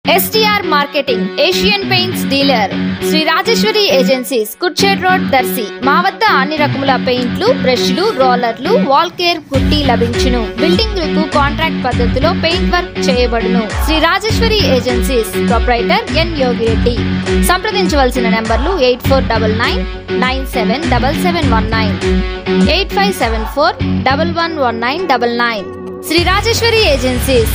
STR marketing Asian Paints dealer Shri Rajeshwari agencies Kurichedu road Darsi మా వద్ద అన్ని రకముల పెయింట్లు బ్రష్లు రోలర్లు వాల్ కేర్ పుట్టి లభించును బిల్డింగ్లకు కాంట్రాక్ట్ పద్ధతిలో పెయింట్ వర్క్ చేయబడును Shri Rajeshwari agencies proprietor N Yogireddy సంప్రదించవలసిన నెంబర్లు eight four double nine nine seven double seven one nine eight five seven four double one one nine double nine Shri Rajeshwari agencies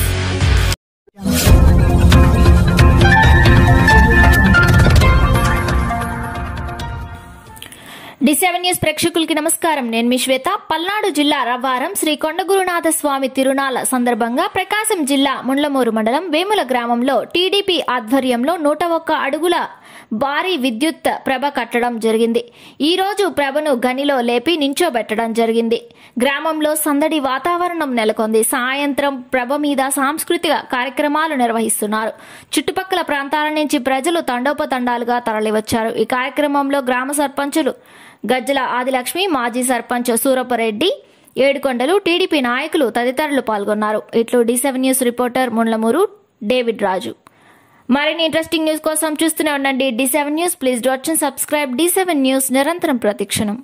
D seven news ప్రేక్షకులకి నమస్కారం నేను మీ శ్వేత పల్నాడు జిల్లా రవ్వారం శ్రీ కొండగురునాథ స్వామి తిరునాల సందర్భంగా ప్రకాశం జిల్లా ముండ్లమూరు మండలం వేముల గ్రామంలో టీడీపీ ఆధ్వర్యంలో నూట ఒక్క అడుగుల భారీ విద్యుత్ ప్రభ కట్టడం జరిగింది ఈ రోజు ప్రభను గనిలో లేపి నించోబెట్టడం జరిగింది గ్రామంలో సందడి వాతావరణం నెలకొంది సాయంత్రం ప్రభ మీద సాంస్కృతిక కార్యక్రమాలు నిర్వహిస్తున్నారు చుట్టుపక్కల ప్రాంతాల నుంచి ప్రజలు తండోపతండాలుగా తరలివచ్చారు ఈ కార్యక్రమంలో గ్రామ సర్పంచులు గజ్జల ఆదిలక్ష్మి మాజీ సర్పంచ్ సూరపరెడ్డి ఏడుకొండలు టీడీపీ నాయకులు తదితరులు పాల్గొన్నారు ఇట్లు D seven news reporter Mundlamuru David Raju మరిన్ని ఇంట్రెస్టింగ్ న్యూస్ కోసం చూస్తూనే ఉండండి D seven news please do subscribe D seven news నిరంతరం ప్రతిక్షణం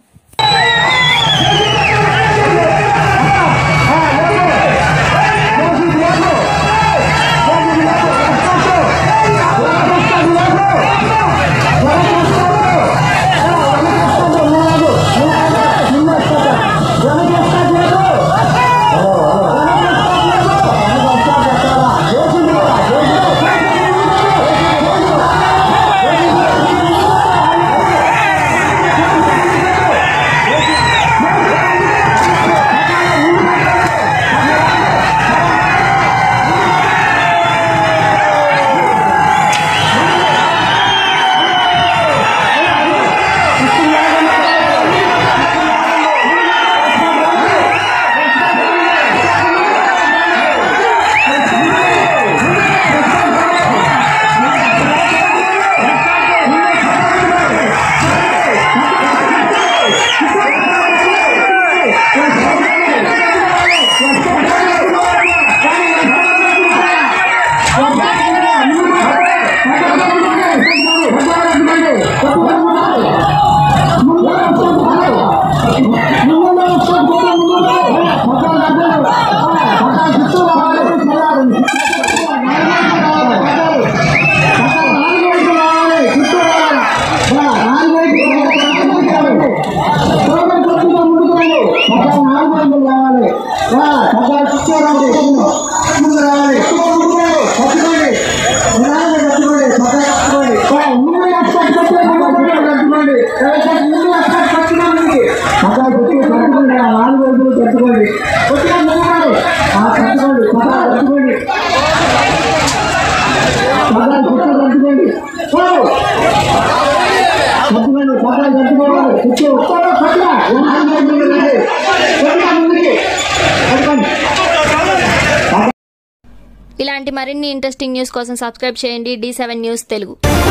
ఇలాంటి మరిన్ని ఇంట్రెస్టింగ్ న్యూస్ కోసం సబ్స్క్రైబ్ చేయండి డి సెవెన్ న్యూస్ తెలుగు